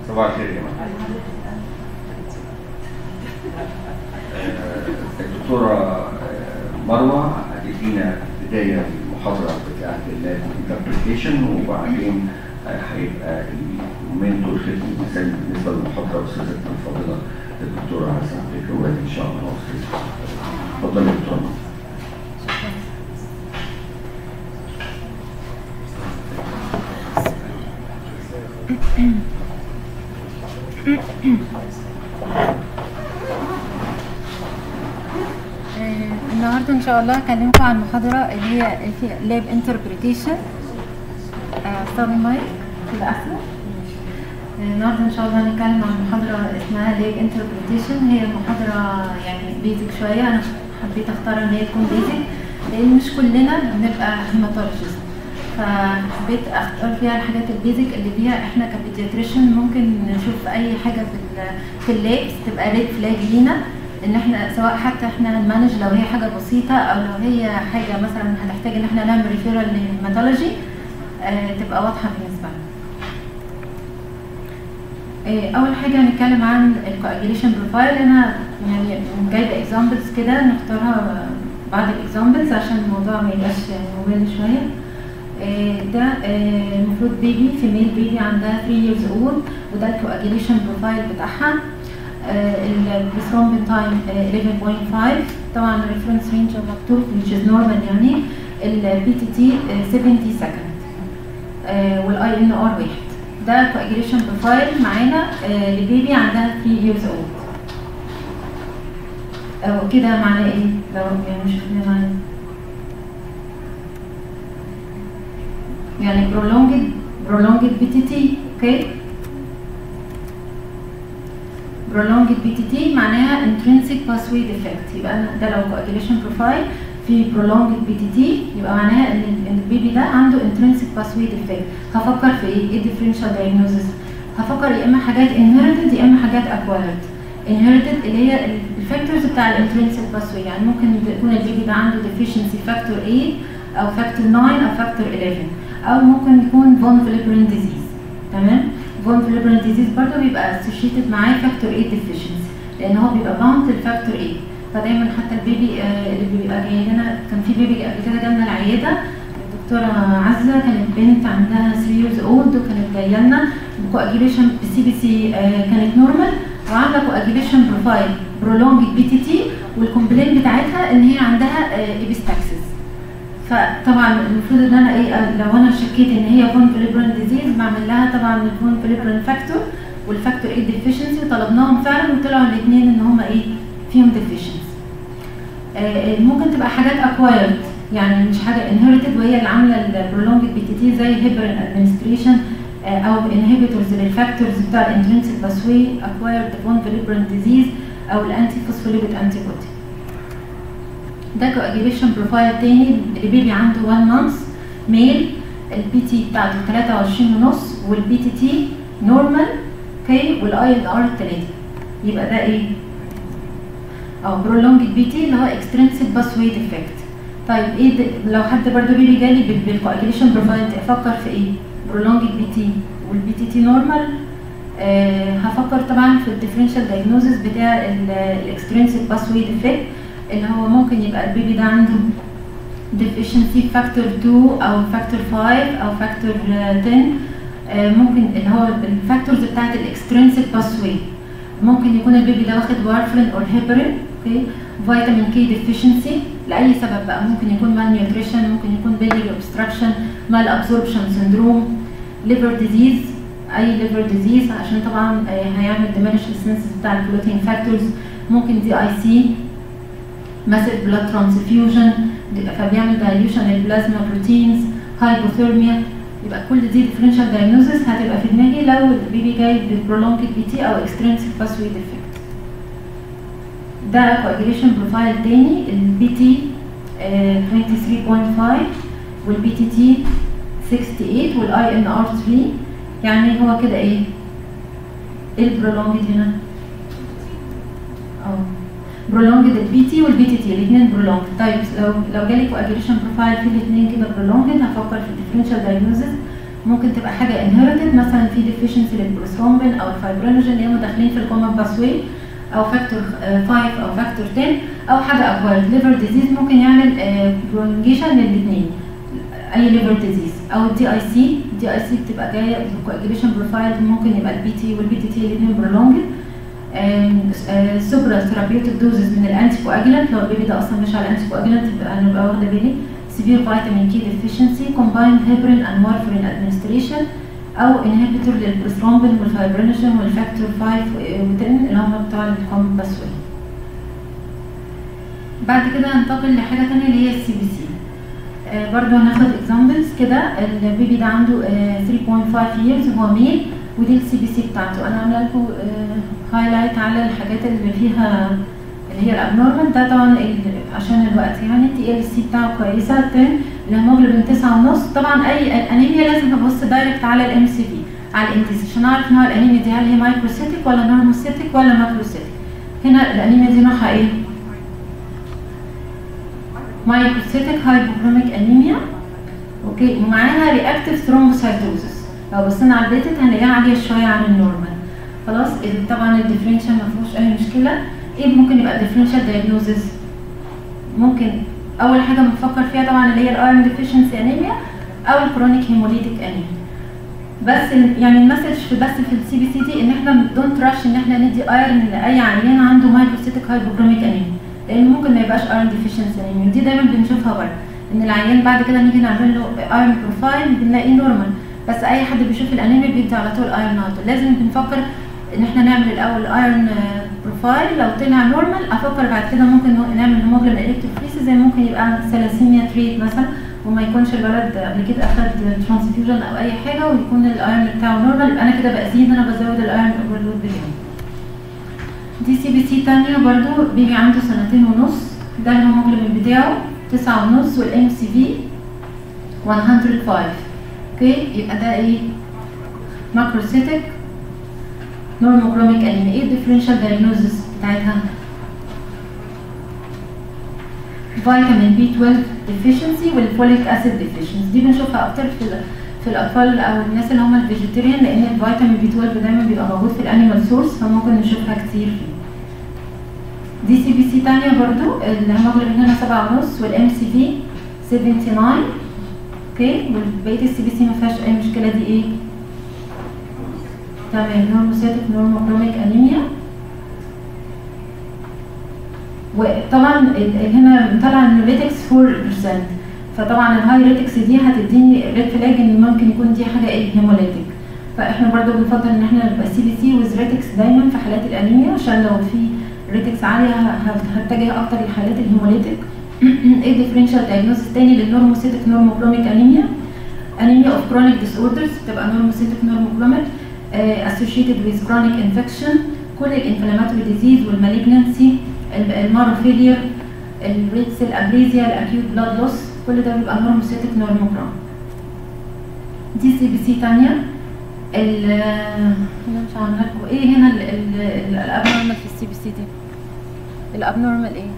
صباح الخير يا جماعه آه، الدكتوره آه، مروه هتدينا بدايه المحاضره بتاعت الانتربريتيشن وبعدين آه، هيبقى المنتور ختم المثال بالنسبه للمحاضره استاذتنا الفاضله الدكتوره حسن الكروات ان شاء الله اتفضلي يا دكتوره مروة. آه، النهارده ان شاء الله هكلمكم عن محاضره اللي هي في لاب انتربريتيشن اختار المايك كده احسن آه، النهارده ان شاء الله هنتكلم عن محاضره اسمها لاب انتربريتيشن هي محاضره يعني بيزك شويه انا حبيت اختار ان هي تكون بيزك لان مش كلنا بنبقى هيماتولوجيست فحبيت اختار فيها الحاجات البيزك اللي بيها احنا كبيدياتريشن ممكن نشوف اي حاجه في ال- في اللابس تبقى ريد فلاج لينا ان احنا سواء حتى احنا هنمانج لو هي حاجه بسيطه او لو هي حاجه مثلا هنحتاج ان احنا نعمل ريفيرال للهيماتولوجي آه تبقى واضحه بالنسبه لنا. آه، اول حاجه هنتكلم عن الكواجيليشن بروفايل انا يعني جايبه اكزامبلز كده نختارها بعض الاكزامبلز عشان الموضوع ما يبقاش ممل شويه آه، ده آه، المفروض بيبي فيميل بيبي عندها 3 years old وده الكواجيليشن بروفايل بتاعها البروثرومبين تايم 11.5 طبعا الريفرنس رينج مكتوب which is normal يعني البي تي تي 70 سكند والاي ان ار واحد ده كواجيليشن بروفايل معانا آه، لبيبي عندها 3 years old أو كده معناه ايه؟ لو يعني مش فاهمة معناه إيه. يعني prolonged prolonged BTT اوكي prolonged BTT معناها intrinsic pathway defect يبقى أنا ده لو coagulation profile في prolonged BTT يبقى معناها ان ان البيبي ده عنده intrinsic pathway defect هفكر في ايه؟ ايه differential diagnosis؟ هفكر يا اما حاجات inherited يا اما حاجات acquired inherited اللي هي الفاكتورز بتاع الانترنسيك pathway يعني ممكن يكون البيبي ده عنده deficiency factor A او factor 9 او factor 11 او ممكن يكون فون فيليبرين ديزيز تمام فون فيليبرين ديزيز برضه بيبقى associated معاه فاكتور 8 deficiency لان هو بيبقى باوند للفاكتور 8 فدايما حتى البيبي آه، اللي بيبقى جاي لنا كان في بيبي قبل كده جالنا العياده الدكتوره عزه كانت بنت عندها 3 years old وكانت جايه لنا بكواجيليشن بسي بي سي كانت نورمال وعامله كواجيليشن بروفايل برولونج بي تي تي والكومبلين بتاعتها ان هي عندها ايبستاكسس فطبعا المفروض ان انا ايه لو انا شكيت ان هي فون فيليبرين ديزيز بعمل لها طبعا الفون فيليبرين فاكتور والفاكتور ايه ديفيشنسي وطلبناهم فعلا وطلعوا الاثنين ان هم ايه فيهم ديفيشنسي ممكن تبقى حاجات اكوايرد يعني مش حاجه انهيرتد وهي اللي عامله البرولونج بي تي تي زي هيبرين ادمنستريشن او انهبيتورز للفاكتورز بتاع الانترنسيك باسوي اكوايرد فون فيليبرين ديزيز او الانتي فوسفوليبيد انتي بودي ده كواجيليشن بروفايل تاني لبيبي عنده 1 مانث ميل البي تي بتاعته 23 ونص والبي تي تي نورمال اوكي والاي ان ار 3 يبقى ده ايه؟ او برولونج بي تي اللي هو اكسترنسيك باسوي ديفكت طيب ايه ده لو حد برضه بيبي جالي بالكواجيليشن بروفايل افكر في ايه؟ برولونج بي تي والبي تي تي نورمال آه هفكر طبعا في الديفرنشال دايجنوزس بتاع الاكسترنسيك باسوي ديفكت اللي هو ممكن يبقى البيبي ده عنده deficiency factor 2 او factor 5 او factor 10 آه، ممكن اللي هو الفاكتورز بتاعت الاكسترنسيك باسوي ممكن يكون البيبي ده واخد وارفرين او هيبرين اوكي فيتامين كي ديفيشنسي لاي سبب بقى ممكن يكون مال نيوتريشن ممكن يكون بيلي اوبستراكشن مال ابسوربشن سندروم ليفر ديزيز اي ليفر ديزيز عشان طبعا آه، هيعمل ديمينش السنسز بتاع البروتين فاكتورز ممكن دي اي سي massive blood transfusion فبيعمل dilution للبلازما بروتينز هايبوثيرميا يبقى كل دي differential diagnosis هتبقى في دماغي لو البيبي جاي بprolonged بي تي او extrinsic pathway defect ده coagulation بروفايل تاني البي تي 23.5 والبي تي تي 68 والاي ان ار 3 يعني هو كده ايه؟ ايه البرولونجد هنا؟ اه برولونجد البي تي والبي تي تي الاثنين برولونجد طيب لو لو جالي كواجيليشن بروفايل في الاثنين كده برولونجد هفكر في الديفرنشال دايجنوزز ممكن تبقى حاجه inherited مثلا في deficiency للبروثرومبين او الفايبرينوجين اللي هم داخلين في الكومن باثوي او فاكتور 5 او فاكتور 10 او حاجه اكوايرد ليفر ديزيز ممكن يعمل برولونجيشن للاثنين اي ليفر ديزيز او الدي اي سي الدي اي سي بتبقى جايه بالكواجيليشن بروفايل ممكن يبقى البي تي والبي تي تي الاثنين برولونجد سوبرا ثيرابيوتيك دوزز من الانتي كواجلانت لو البيبي ده اصلا مش على الانتي كواجلانت يبقى انا ببقى واخده بالي سيفير فيتامين كي ديفيشنسي كومبايند هيبرين اند وارفرين ادمنستريشن او انهبيتور للبروثرومبين والفايبرينوجين والفاكتور 5 و10 اللي هم بتوع الكومن باسوي بعد كده هننتقل لحاجه ثانيه اللي هي السي بي سي آه برضو هناخد اكزامبلز كده البيبي ده عنده آه 3.5 years هو ميل ودي السي بي سي بتاعته انا عامله لكم آه هايلايت على الحاجات اللي فيها اللي هي الابنورمال ده طبعا عشان الوقت يعني التي ال سي بتاعه كويسه 10 الهيموجلوبين 9 ونص طبعا اي الانيميا لازم ابص دايركت على الام سي في على الانتيس عشان اعرف نوع الانيميا دي هل هي مايكروسيتك ولا نورموسيتك ولا ماكروسيتك هنا الانيميا دي نوعها ايه مايكروسيتك هايبوكروميك انيميا اوكي ومعاها رياكتيف ثرومبوسايتوزس لو بصينا على البيتت هنلاقيها عاليه شويه عن النورمال خلاص طبعا الديفرنشال ما فيهوش اي مشكله ايه ممكن يبقى الديفرنشال دايجنوزز ممكن اول حاجه بنفكر فيها طبعا اللي هي الايرون ديفيشنسي انيميا او الكرونيك هيموليتيك انيميا بس يعني المسج في بس في السي بي سي دي ان احنا دونت راش ان احنا ندي ايرون لاي عيان عنده مايكروسيتك هايبوكروميك انيميا لان ممكن ما يبقاش ايرون ديفيشنسي انيميا دي دايما بنشوفها برضه ان العيان بعد كده نيجي نعمل له ايرون بروفايل بنلاقيه نورمال بس اي حد بيشوف الانيميا بيدي على طول ايرون ناتو لازم بنفكر ان احنا نعمل الاول ايرون بروفايل لو طلع نورمال افكر بعد كده ممكن نعمل هيموجلوبين الكتروفيسيس زي ممكن يبقى ثلاسيميا تريت مثلا وما يكونش الولد قبل كده اخد ترانسفيوجن او اي حاجه ويكون الايرون بتاعه نورمال يبقى انا كده بزيد انا بزود الايرون اوفرلود بتاعي دي سي بي سي تانية برضو بيبي عنده سنتين ونص ده الهيموجلوبين بتاعه تسعة ونص والام سي في 105 اوكي يبقى ده ايه ماكروسيتك نورموكروميك انيميا ايه الديفرنشال دايجنوزس بتاعتها فيتامين بي 12 ديفيشنسي والفوليك اسيد ديفيشنسي دي بنشوفها اكتر في في الاطفال او الناس اللي هم الفيجيتيريان لان الفيتامين بي 12 دايما بيبقى موجود في الانيمال سورس فممكن نشوفها كتير فيه دي سي بي سي تانية برضو الهيموجلوبين هنا سبعة ونص والام سي في 79 اوكي وبقية السي بي سي ما فيهاش اي مشكلة دي ايه تمام نورموسيتك نورموكروميك انيميا وطبعا هنا طلع ان الريتكس 4% فطبعا الهاي ريتكس دي هتديني ريد فلاج ان ممكن يكون دي حاجه ايه هيموليتك فاحنا برضو بنفضل ان احنا نبقى سي بي سي ويز ريتكس دايما في حالات الانيميا عشان لو في ريتكس عاليه هتتجه اكتر لحالات الهيموليتك ايه ديفرنشال دايجنوستس تاني للنورموسيتك نورموكروميك انيميا انيميا اوف كرونيك ديس اوردرز بتبقى نورموسيتك نورموكروميك associated with chronic infection كل الانفلاماتوري ديزيز والمالجنسي الماروفيلير الريتس الابريزيا الاكيوت بلاد لوس كل ده بيبقى نورموسيتك نورموجرام دي سي بي سي تانية ال انا مش هعملها لكم ايه هنا الابنورمال في السي بي سي دي الابنورمال ايه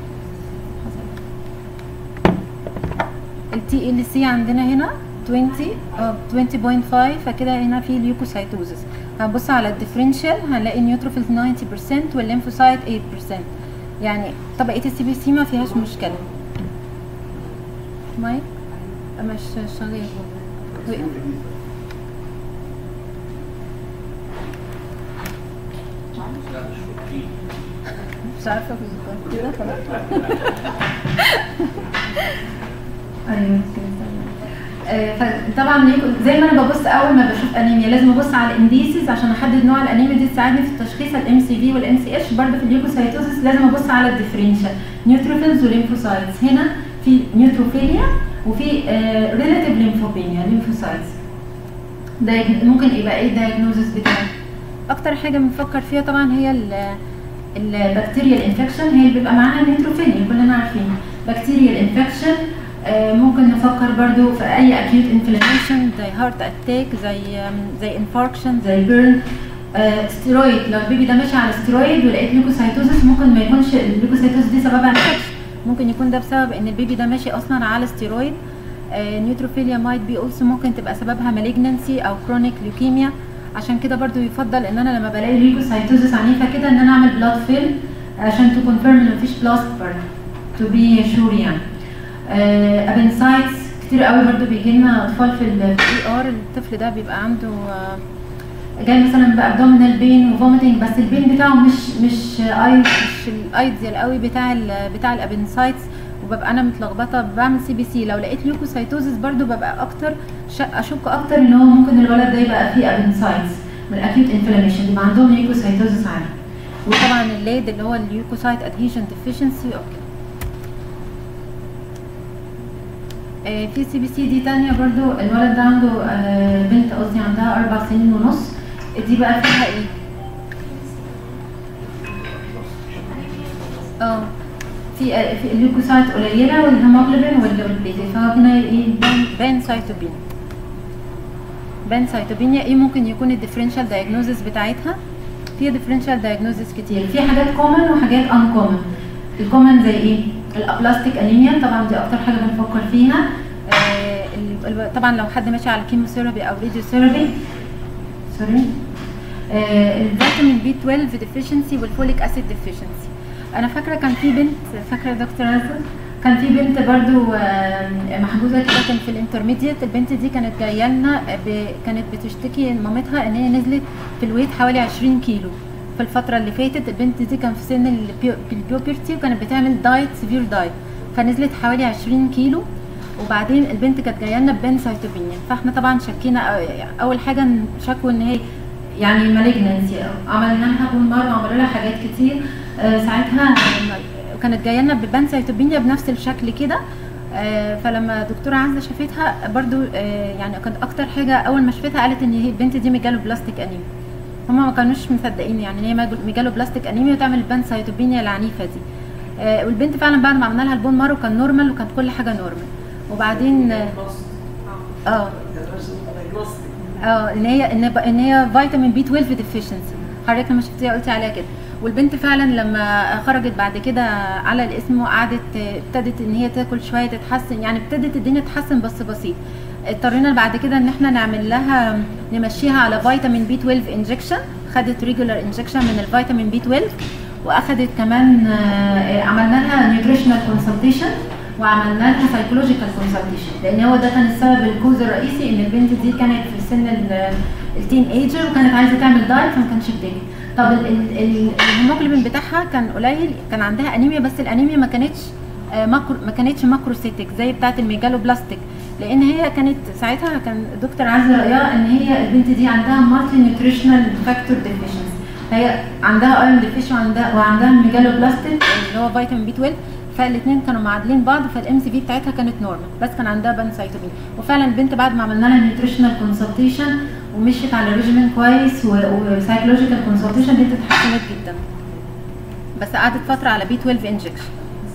التي ال سي عندنا هنا 20 اه 20.5 فكده هنا في ليوكوسايتوزس هنبص على الديفرنشال هنلاقي النيوتروفيل 90% والليمفوسايت 8% يعني طبقه السي بي سي ما فيهاش مشكله مايك مش شغال وقف مش عارفه في كده خلاص ايوه فطبعا زي ما انا ببص اول ما بشوف انيميا لازم ابص على الانديسيز عشان احدد نوع الانيميا دي تساعدني في التشخيص الام سي في والام سي اتش برضه في الليوكوسايتوزس لازم ابص على الديفرنشال نيوتروفيلز وليمفوسايتس هنا في نيوتروفيليا وفي ريلاتيف ليمفوبينيا ليمفوسايتس ممكن يبقى ايه الدايجنوزس بتاعه اكتر حاجه بنفكر فيها طبعا هي البكتيريال انفكشن هي اللي بيبقى معاها النيوتروفيليا كلنا عارفين بكتيريال انفكشن ممكن نفكر برضو في اي اكيوت انفلاميشن زي هارت اتاك زي زي انفاركشن زي بيرن ستيرويد لو البيبي ده ماشي على ستيرويد ولقيت ليوكوسايتوزس ممكن ما يكونش الليوكوسايتوزس دي سببها انفكشن ممكن يكون ده بسبب ان البيبي ده ماشي اصلا على ستيرويد نيوتروفيليا مايت بي اولسو ممكن تبقى سببها مالجنسي او كرونيك ليوكيميا عشان كده برضو يفضل ان انا لما بلاقي ليوكوسايتوزس عنيفه كده ان انا اعمل بلاد فيل عشان تو كونفيرم ان مفيش بلاست برضه تو بي شور يعني ابنسايتس كتير قوي برضو بيجي لنا اطفال في الاي ار الطفل ده بيبقى عنده آه، جاي مثلا بابدومينال بين وفوميتنج بس البين بتاعه مش مش اي مش الايديال قوي بتاع ال بتاع الابنسايتس وببقى انا متلخبطه بعمل سي بي سي لو لقيت ليوكوسايتوزس برضو ببقى اكتر ش- اشك اكتر ان هو ممكن الولد ده يبقى فيه ابنسايتس من اكيوت انفلاميشن يبقى عندهم ليوكوسايتوزس عالي وطبعا الليد اللي هو اليوكوسايت ادهيشن ديفيشنسي اوكي آه، في سي بي سي دي تانية برضو الولد ده عنده آه، بنت قصدي عندها أربع سنين ونص دي بقى فيها ايه؟ اه في آه، في الليوكوسايت قليلة والهيموجلوبين والبليتين فهو هنا ايه بان- بان سايتوبين بان سايتوبينيا ايه ممكن يكون الديفرنشال دايجنوزس بتاعتها في ديفرنشال دايجنوزس كتير في حاجات كومن وحاجات ان كومن الكومن زي ايه الابلاستيك انيميا طبعا دي اكتر حاجه بنفكر فيها آه ال- ال- طبعا لو حد ماشي على كيموثيرابي او راديو ثيرابي سوري آه الفيتامين بي 12 ديفيشنسي والفوليك اسيد ديفيشنسي انا فاكره كان في بنت فاكره يا دكتور عزة كان في بنت برضو آه، محجوزه كده كان في الانترميديت البنت دي كانت جايه لنا ب... كانت بتشتكي مامتها ان هي نزلت في الويت حوالي 20 كيلو في الفتره اللي فاتت البنت دي كان في سن البيو- البيوبرتي وكانت بتعمل دايت سيفير دايت فنزلت حوالي 20 كيلو وبعدين البنت كانت جايه لنا ببنسايتوبينيا فاحنا طبعا شكينا أو- اول حاجه شكوا ان هي يعني مالجنسي عملنا لها بون مارو وعملوا لها حاجات كتير آه، ساعتها كانت جايه لنا ببنسايتوبينيا بنفس الشكل كده آه، فلما دكتوره عزه شافتها برضو آه، يعني كانت اكتر حاجه اول ما شافتها قالت ان هي البنت دي ميجالو بلاستيك انيميا هما ما كانوش مصدقين يعني ان هي ميجالو بلاستيك انيميا وتعمل البنسايتوبينيا العنيفه دي آه، والبنت فعلا بعد ما عملنا لها البون مارو كان نورمال وكانت كل حاجه نورمال وبعدين اه اه اه ان هي ان ب- ان هي فيتامين بي 12 ديفيشنسي حضرتك لما شفتيها قلتي عليها كده والبنت فعلا لما خرجت بعد كده على الاسم وقعدت آه، ابتدت ان هي تاكل شويه تتحسن يعني ابتدت الدنيا تتحسن بس بسيط اضطرينا بعد كده ان احنا نعمل لها نمشيها على فيتامين بي 12 انجكشن خدت ريجولار انجكشن من الفيتامين بي 12 واخدت كمان آه، عملنا لها نيوتريشنال كونسلتيشن وعملنا لها سايكولوجيكال كونسلتيشن لان هو ده كان السبب الكوز الرئيسي ان البنت دي كانت في سن ال- التين ايجر وكانت عايزه تعمل دايت فما كانش بتجري طب ال- ال- ال- الهيموجلوبين بتاعها كان قليل كان عندها انيميا بس الانيميا ما كانتش آه، ماكرو ما كانتش ماكروسيتك زي بتاعه الميجالو بلاستيك لان هي كانت ساعتها كان دكتور عزه رايها ان هي البنت دي عندها مالتي نيوتريشنال فاكتور ديفيشنسي فهي عندها ايرون ديفيشن وعندها وعندها ميجالو بلاستيك اللي هو فيتامين بي 12 فالاثنين كانوا معادلين بعض فالام سي في بتاعتها كانت نورمال بس كان عندها بانسايتوبين وفعلا البنت بعد ما عملنا لها نيوتريشنال كونسلتيشن ومشيت على ريجيمين كويس وسايكولوجيكال كونسلتيشن البنت اتحسنت جدا بس قعدت فتره على بي 12 انجكشن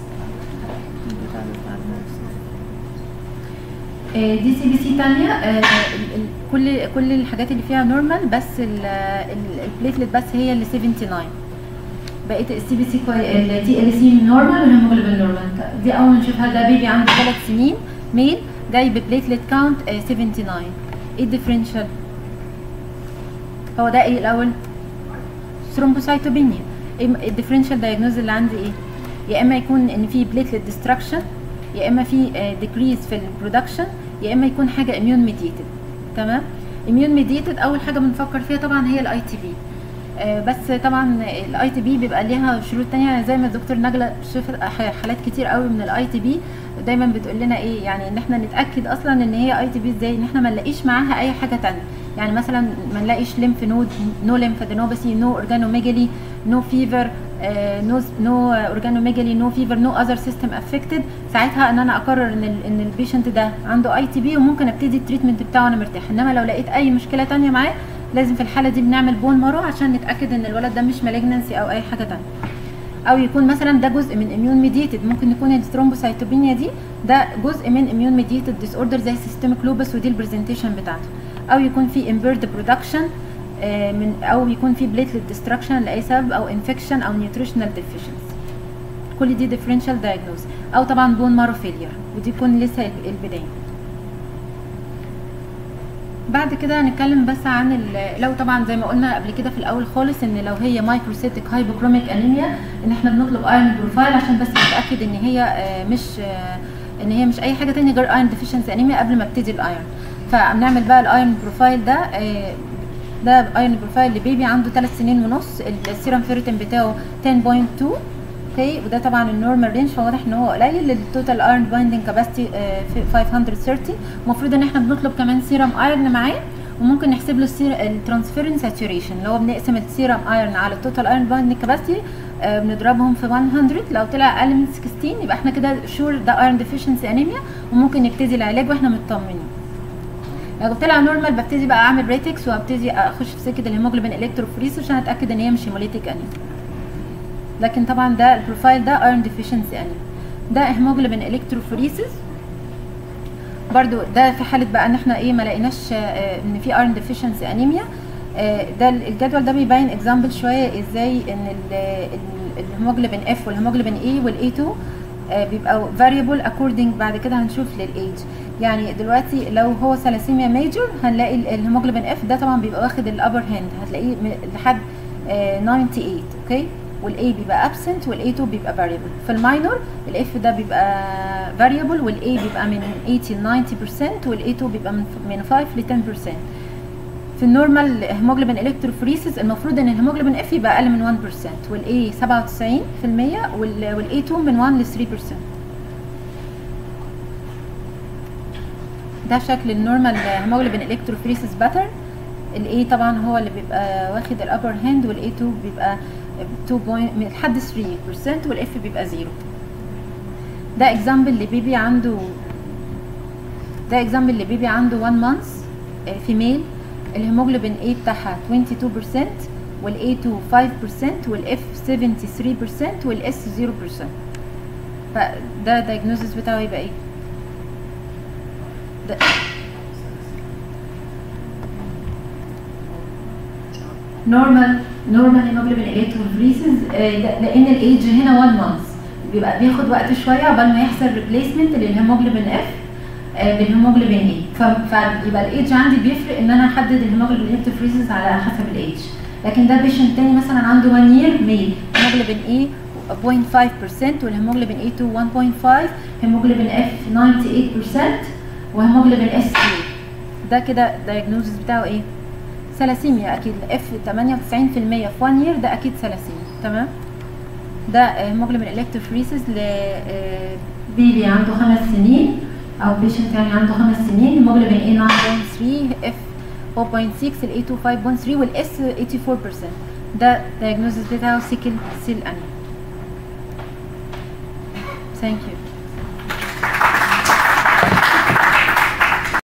دي سي بي سي تانية آه، ال- ال- كل كل الحاجات اللي فيها نورمال بس البليتلت بس هي اللي 79 بقيت السي بي سي التي ال سي نورمال والهيموجلوبين نورمال دي اول ما نشوفها ده بيبي عنده ثلاث سنين ميل جاي ببليتلت كاونت 79 ايه الديفرنشال هو ده ايه الاول ثرومبوسايتوبينيا ايه الديفرنشال دايجنوز اللي عندي ايه يا اما يكون ان في بليتلت ديستراكشن يا اما في ديكريز في البرودكشن يا اما يكون حاجه اميون ميديتد تمام اميون ميديتد اول حاجه بنفكر فيها طبعا هي الاي تي بي بس طبعا الاي تي بي بيبقى ليها شروط تانية زي ما الدكتور نجلة شافت ح- حالات كتير قوي من الاي تي بي دايما بتقول لنا ايه يعني ان احنا نتاكد اصلا ان هي اي تي بي ازاي ان احنا ما نلاقيش معاها اي حاجه تانية يعني مثلا ما نلاقيش ليمف نود نو ليمفادينوباثي نو اورجانوميجالي نو فيفر نو نو اورجانوميجالي نو فيفر نو اذر سيستم افكتد ساعتها ان انا اقرر ان ال ان البيشنت ده عنده اي تي بي وممكن ابتدي التريتمنت بتاعه وانا مرتاح انما لو لقيت اي مشكله تانية معاه لازم في الحاله دي بنعمل بون مارو عشان نتاكد ان الولد ده مش مالجنسي او اي حاجه تانية او يكون مثلا ده جزء من اميون ميديتد ممكن يكون الثرومبوسايتوبينيا دي ده جزء من اميون ميديتد ديس اوردر زي سيستميك لوبس ودي البرزنتيشن بتاعته او يكون في امبيرد برودكشن من او يكون في بليتلت ديستراكشن لاي سبب او انفكشن او نيوتريشنال ديفيشنسي كل دي ديفرنشال دايجنوز او طبعا بون مارو فيلير ودي تكون لسه البدايه بعد كده هنتكلم بس عن ال- لو طبعا زي ما قلنا قبل كده في الاول خالص ان لو هي مايكروسيتك هايبوكروميك انيميا ان احنا بنطلب ايرون بروفايل عشان بس نتاكد ان هي آه، مش آه، ان هي مش اي حاجه تانية غير ايرون ديفيشنسي انيميا قبل ما ابتدي الايرون فبنعمل بقى الايرون بروفايل ده آه، ده ايرون بروفايل لبيبي عنده 3 سنين ونص السيرم فيرتين بتاعه 10.2 اوكي وده طبعا النورمال رينج فواضح ان هو قليل التوتال ايرون بايندنج كاباسيتي 530 المفروض ان احنا بنطلب كمان سيرم ايرون معاه وممكن نحسب له الترانسفيرنس ساتوريشن اللي هو بنقسم السيرم ايرون على التوتال ايرون بايندنج كاباسيتي بنضربهم في 100 لو طلع اقل من 16 يبقى احنا كده شور ده ايرون ديفيشنسي انيميا وممكن نبتدي العلاج واحنا مطمنين لو طلع نورمال ببتدي بقى اعمل ريتكس وابتدي اخش في سكه الهيموجلوبين الكتروفوريس عشان اتاكد ان هي مش هيموليتيك انيميا لكن طبعا ده البروفايل ده ايرون ديفيشنسي انيميا ده هيموجلوبين الكتروفوريسيس برضو ده في حاله بقى ان احنا ايه ما لقيناش آه، ان في ايرون ديفيشنسي انيميا آه، ده الجدول ده بيبين اكزامبل شويه ازاي ان ال- ال- الهيموجلوبين اف والهيموجلوبين اي والاي 2 آه، بيبقى variable according بعد كده هنشوف للايج يعني دلوقتي لو هو ثلاسيميا ميجور هنلاقي ال- الهيموجلوبين اف ده طبعا بيبقى واخد الابر هاند هتلاقيه م- لحد آه، 98 اوكي والاي بيبقى absent والاي 2 بيبقى variable في الماينور الاف ده بيبقى variable والاي بيبقى من 80 ل 90% والاي 2 بيبقى من من 5 ل 10% في النورمال هيموجلوبين الكتروفوريسيس المفروض ان الهيموجلوبين اف يبقى اقل من 1% والاي 97% والاي 2 من 1 ل 3% ده شكل النورمال هيموجلوبين الكتروفوريسيس باترن الاي طبعا هو اللي بيبقى واخد الابر هاند والاي 2 بيبقى 2 بوينت لحد 3% والاف بيبقى 0 ده اكزامبل لبيبي عنده ده اكزامبل لبيبي عنده 1 مانث فيميل الهيموجلوبين A بتاعها 22% والاي 2 5% والاف 73% والاس 0% فده الدايجنوزس بتاعه يبقى ايه ده نورمال نورمال هيموجلوبين الكتروفوريسيس لان الايدج هنا 1 مانث بيبقى بياخد وقت شويه عقبال ما يحصل ريبليسمنت للهيموجلوبين اف بالهيموجلوبين اي فيبقى الايدج عندي بيفرق ان انا احدد الهيموجلوبين الكتروفوريسيس على حسب الايدج لكن ده بيشنت تاني مثلا عنده 1 يير ميل هيموجلوبين اي 0.5% والهيموجلوبين اي 2 1.5 هيموجلوبين اف 98% وهيموجلوبين اس 3 ده كده الدايجنوزس بتاعه ايه ثلاسيميا اكيد اف 98% في 1 يير ده اكيد ثلاسيميا تمام ده هيموجلوبين الكتروفوريسيس لبيبي عنده خمس سنين او بيشنت يعني عنده خمس سنين هيموجلوبين اي 9.3 اف 0.6 الاي 2 5.3 والاس 84% ده الدايجنوزس بتاعه سيكل سيل انيميا ثانك يو